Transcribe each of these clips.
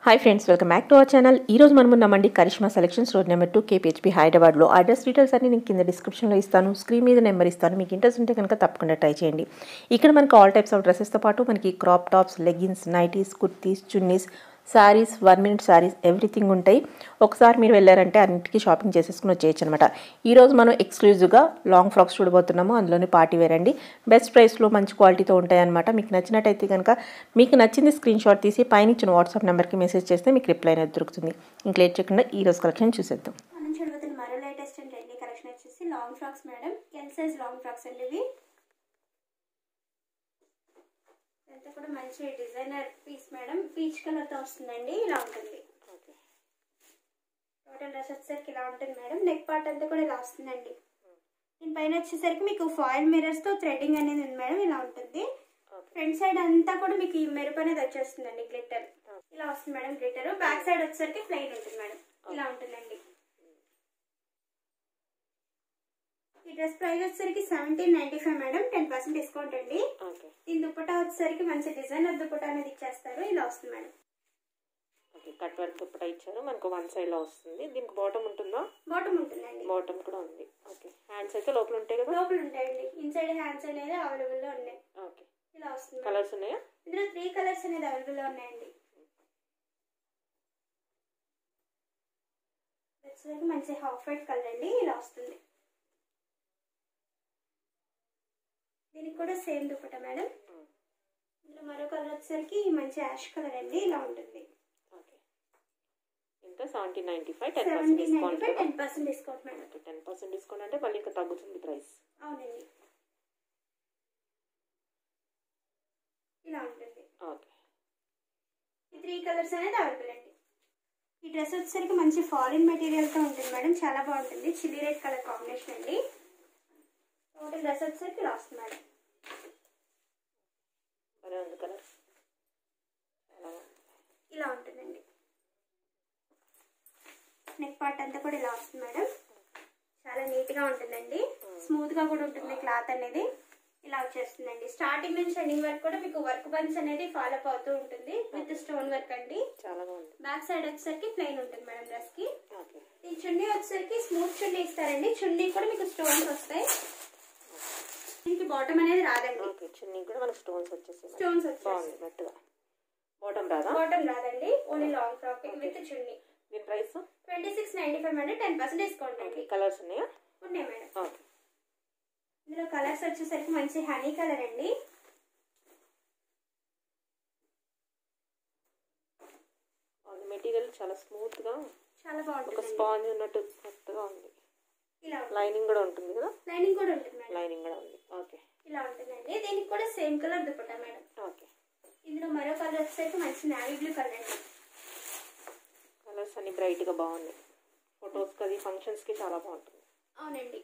Hi friends welcome back to our channel ఈ రోజు మనం ఉన్నామండి Karishma selections road number two KPHB హైదరాబాద్లో అడ్రస్ డీటెయిల్స్ అన్ని నేను కింద డిస్క్రిప్షన్లో ఇస్తాను స్క్రీన్ మీద నెంబర్ ఇస్తాను మీకు ఇంట్రెస్ట్ ఉంటే కనుక తప్పకుండా ట్రై చేయండి ఇక్కడ మనకి ఆల్ టైప్స్ ఆఫ్ డ్రెస్సెస్తో పాటు మనకి crop tops leggings nighties kurtis chunnis saris one minute saris everything ఉంటాయి ఒకసారి మీరు వెళ్ళారంటే అన్నిటికీ షాపింగ్ చేసేసుకుని వచ్చేయచ్చు అనమాట ఈరోజు మనం ఎక్స్క్లూజివ్గా లాంగ్ ఫ్రాక్స్ చూడబోతున్నాము అందులోనే పార్టీ వేర్ అండి బెస్ట్ ప్రైస్లో మంచి క్వాలిటీతో ఉంటాయన్నమాట మీకు నచ్చినట్టయితే కనుక మీకు నచ్చింది స్క్రీన్ షాట్ తీసి పైన ఇచ్చిన వాట్సాప్ నెంబర్కి మెసేజ్ చేస్తే మీకు రిప్లై అనేది దొరుకుతుంది ఇంక లేట్ చేయకుండా ఈ రోజు కలెక్షన్ చూసేద్దాం మనం చూడబోతున్న మరో లేటెస్ట్ అండ్ ట్రెండీ కలెక్షన్ వచ్చేసి long frocks madam L size long frocks అండి ఇవి ఇదంతా కూడా మంచి designer piece madam peach colour తో వస్తుందండి ఇలా ఉంటుంది టోటల్ డ్రెస్ వచ్చేసరికి ఇలా ఉంటుంది మేడం నెక్ పార్ట్ అంతా కూడా ఇలా వస్తుందండి దీనిపైన వచ్చేసరికి మీకు ఫాయిల్ మిరర్స్ తో థ్రెడ్డింగ్ అనేది ఉంది మేడం ఇలా ఉంటుంది ఫ్రంట్ సైడ్ అంతా కూడా మీకు ఈ మెరుపు అనేది వచ్చేస్తుందండి గ్లిటర్ ఇలా వస్తుంది మేడం గ్లిటర్ బ్యాక్ సైడ్ వచ్చేసరికి ప్లెయిన్ ఉంటుంది మేడం ఇలా ఉంటుందండి ఈ డ్రెస్ ప్రైస్ వచ్చేసరికి seventeen ninety five madam ten percent discount అండి ఓకే దీని దుప్పటా వచ్చేసరికి మంచి డిజైనర్ దుప్పటా అనేది ఇచ్చేస్తారు ఇలా వస్తుంది madam okay cut work dupatta ఇచ్చారు మనకు వన్ సైడ్లో వస్తుంది దీనికి బాటమ్ ఉంటుందా బాటమ్ ఉంటుందండి బాటమ్ కూడా ఉంది ఓకే హ్యాండ్స్ అయితే లోపల ఉంటాయి కదా లోపల ఉంటాయండి ఇన్సైడ్ హ్యాండ్స్ అనేది అవైలబుల్ లో ఉన్నాయి ఓకే ఇలా వస్తుంది మేడం. కలర్స్ ఉన్నాయా ఇందులో త్రీ కలర్స్ అనేది అవైలబుల్ లో ఉన్నాయండి వచ్చేసరికి మంచి హాఫ్ వైట్ కలర్ అండి ఇలా వస్తుంది దీనికి కూడా సేమ్ దుప్పట మేడం ఇందులో మరో కలర్ వచ్చేసరికి మంచి యాష్ కలర్ అండి ఇలా ఉంటుంది ఓకే ఇంత seventeen ninety five ten percent seventeen ninety discount five ten percent discount madam okay ten percent discount అంటే మళ్ళీ ఇంకా తగ్గుతుంది ప్రైస్ అవునండి ఇలా ఉంటుంది ఓకే ఈ త్రీ కలర్స్ అనేది అవైలబుల్ అండి ఈ డ్రెస్ వచ్చేసరికి మంచి ఫారిన్ మెటీరియల్తో ఉంటుంది మేడం చాలా బాగుంటుంది చిల్లీ రెడ్ కలర్ కాంబినేషన్ అండి టోటల్ డ్రెస్ వచ్చేసరికి ఇలా వస్తుంది మేడం భలే ఉంది కలర్ చాలా ఇలా ఉంటుందండి నెక్ పార్ట్ అంతా కూడా ఇలా వస్తుంది మేడం చాలా నీట్గా ఉంటుందండి స్మూత్గా కూడా ఉంటుంది క్లాత్ అనేది ఇలా వచ్చేస్తుందండి స్టార్టింగ్ నుంచి ఎండింగ్ వరకు కూడా మీకు వర్క్ బన్స్ అనేది ఫాలో అప్ అవుతూ ఉంటుంది విత్ స్టోన్ వర్క్ అండి చాలా బాగుంది బ్యాక్ సైడ్ వచ్చేసరికి ప్లెయిన్ ఉంటుంది మేడం డ్రెస్ కి ఓకే ఈ చున్నీ వచ్చేసరికి స్మూత్ చున్నీ ఇస్తారండి చున్నీ కూడా మీకు స్టోన్స్ వస్తాయి దీనికి బాటమ్ అనేది రాదండి ఓకే చున్నీ కూడా మనకు స్టోన్స్ వచ్చేసి స్టోన్స్ వచ్చేసి బాగుంది మెత్తగా బాటమ్ రాదా బాటమ్ రాదండి only long frock with chunni దీని price twenty six ninety five madam ten percent discount అండి కలర్స్ ఉన్నాయా ఉన్నాయి మేడం ఓకే ఇందులో కలర్స్ వచ్చేసరికి మంచి హనీ కలర్ అండి మెటీరియల్ చాలా స్మూత్గా చాలా ఒక బాగుంటుంది స్పాంజ్ ఉన్నట్టు మెత్తగా ఉంది ఇలా ఉంటుంది. లైనింగ్ కూడా ఉంటుంది కదా లైనింగ్ కూడా ఉంటుంది మేడం లైనింగ్ కూడా ఉంది ఓకే ఇలా ఉంటుందండి దీనికి కూడా same colour dupatta madam okay ఇందులో మరో కలర్ వచ్చేసరికి మంచి నావీ బ్లూ కలర్ అండి కలర్స్ అన్ని బ్రైట్గా బాగున్నాయి ఫొటోస్కి అది ఫంక్షన్స్కి చాలా బాగుంటుంది అవునండి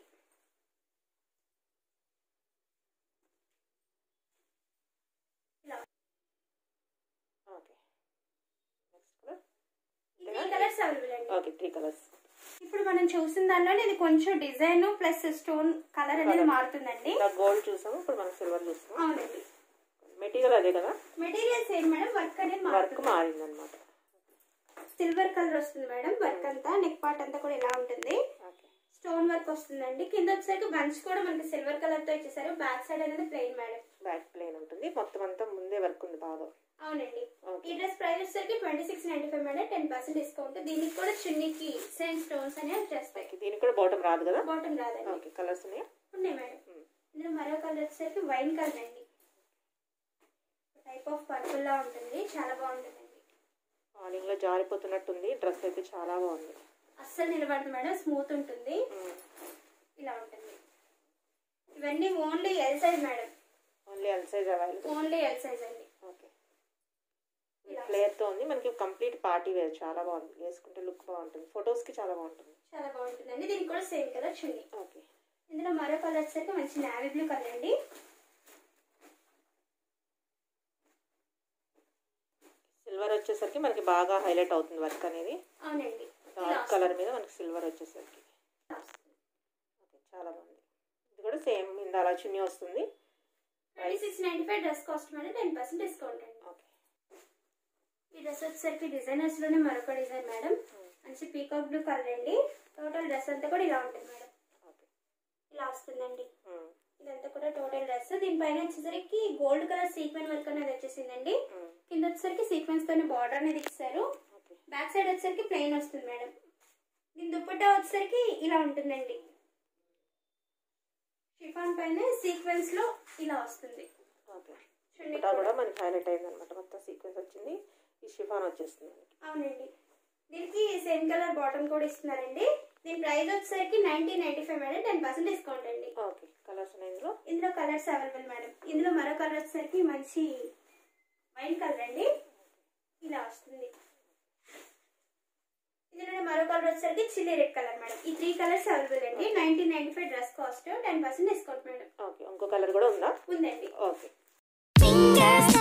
ఇలా ఓకే నెక్స్ట్ కలర్ ఈ త్రీ కలర్స్ అవైలబుల్ అండి ఓకే త్రీ కలర్స్ ఇప్పుడు మనం చూసిన దానిలోనే ఇది కొంచెం డిజైన్ ప్లస్ స్టోన్ కలర్ అనేది మారుతుందండి ఇలా గోల్డ్ చూసాము ఇప్పుడు మనం సిల్వర్ చూస్తాము అవునండి మెటీరియల్ అదే కదా మెటీరియల్ సేమ్ మేడం వర్క్ అనేది వర్క్ మారుతుంది మారింది అనమాట సిల్వర్ కలర్ వస్తుంది మేడం వర్క్ అంతా నెక్ పార్ట్ అంతా కూడా ఇలా ఉంటుంది ఓకే స్టోన్ వర్క్ వస్తుందండి కింద వచ్చేసరికి బంచ్ కూడా మనకి సిల్వర్ కలర్ తో ఇచ్చేసారు బ్యాక్ సైడ్ అనేది ప్లెయిన్ మేడం బ్యాక్ ప్లేన్ ఉంటుంది మొత్తం అంతా ముందే వర్క్ ఉంది బాగా అవునండి ఓకే ఈ డ్రెస్ ప్రైస్ వచ్చేసరికి twenty six ninety five madam ten percent discount దీనికి కూడా చున్నీకి సేమ్ స్టోన్స్ అనేవి వచ్చేస్తాయి ఓకే దీనికి కూడా బాటమ్ రాదు కదా బాటమ్ రాదండి ఓకే కలర్స్ ఉన్నాయా ఉన్నాయి మేడం ఇందులో మరో కలర్ వచ్చేసరికి వైన్ కలర్ అండి టైప్ ఆఫ్ పర్పుల్ లా ఉంటుంది చాలా బాగుంటుందండి ఫాలింగ్లో జారిపోతున్నట్టుంది డ్రెస్ అయితే చాలా బాగుంది అస్సలు నిలబడుతుంది మేడం స్మూత్ ఉంటుంది ఇలా ఉంటుంది ఇవన్నీ only L size madam only L size available only L size అండి ఓకే ఫ్లేర్తో ఉంది మనకి కంప్లీట్ పార్టీ వేర్ చాలా బాగుంది వేసుకుంటే లుక్ బాగుంటుంది ఫొటోస్కి చాలా బాగుంటుంది చాలా బాగుంటుందండి దీనికి కూడా సేమ్ కలర్ చున్నీ ఓకే ఇందులో మరో కలర్ వచ్చేసరికి మంచి నావీ బ్లూ కలర్ అండి సిల్వర్ వచ్చేసరికి మనకి బాగా హైలైట్ అవుతుంది వర్క్ అనేది అవునండి ఇలా డార్క్ కలర్ మీద మనకి సిల్వర్ వచ్చేసరికి వస్తుంది. ఓకే చాలా బాగుంది ఇది కూడా సేమ్ ఇందాల చున్నీ వస్తుంది twenty six ninety five dress cost madam ten percent discount అండి ఓకే ఈ డ్రెస్ వచ్చేసరికి డిజైనర్స్ లోనే మరొక డిజైన్ మేడం మంచి పీకాక్ బ్లూ కలర్ అండి టోటల్ డ్రెస్ అంతా కూడా ఇలా ఉంటుంది మేడం ఓకే ఇలా వస్తుందండి ఇదంతా కూడా టోటల్ డ్రెస్ దీనిపైన వచ్చేసరికి గోల్డ్ కలర్ సీక్వెన్ వర్క్ అనేది వచ్చేసిందండి కింద వచ్చేసరికి సీక్వెన్స్ తోని బార్డర్ అనేది ఇస్తారు ఓకే బ్యాక్ సైడ్ వచ్చేసరికి ప్లెయిన్ వస్తుంది మేడం దీని దుప్పట్టా వచ్చేసరికి ఇలా ఉంటుందండి షిఫాన్ పైన సీక్వెన్స్ లో ఇలా వస్తుంది ఓకే చూడండి ఇట్లా కూడా మనకి హైలైట్ అయింది అనమాట మొత్తం సీక్వెన్స్ వచ్చింది ఈ షిఫాన్ వచ్చేస్తుంది మనకి అవునండి దీనికి సేమ్ కలర్ బాటమ్ కూడా ఇస్తున్నారండి దీని ప్రైస్ వచ్చేసరికి nineteen ninety five madam ten percent discount అండి ఓకే కలర్స్ ఉన్నాయి ఇందులో ఇందులో కలర్స్ అవైలబుల్ మేడం ఇందులో మరో కలర్ వచ్చేసరికి మంచి వైన్ కలర్ అండి ఇలా వస్తుంది ఇందులో మరో కలర్ వచ్చేసరికి చిల్లీ రెడ్ కలర్ మేడం ఈ త్రీ కలర్స్ అవైలబుల్ అండి nineteen ninety five dress cost ten percent discount madam okay ఇంకో కలర్ కూడా ఉందా ఉందండి ఓకే Fingers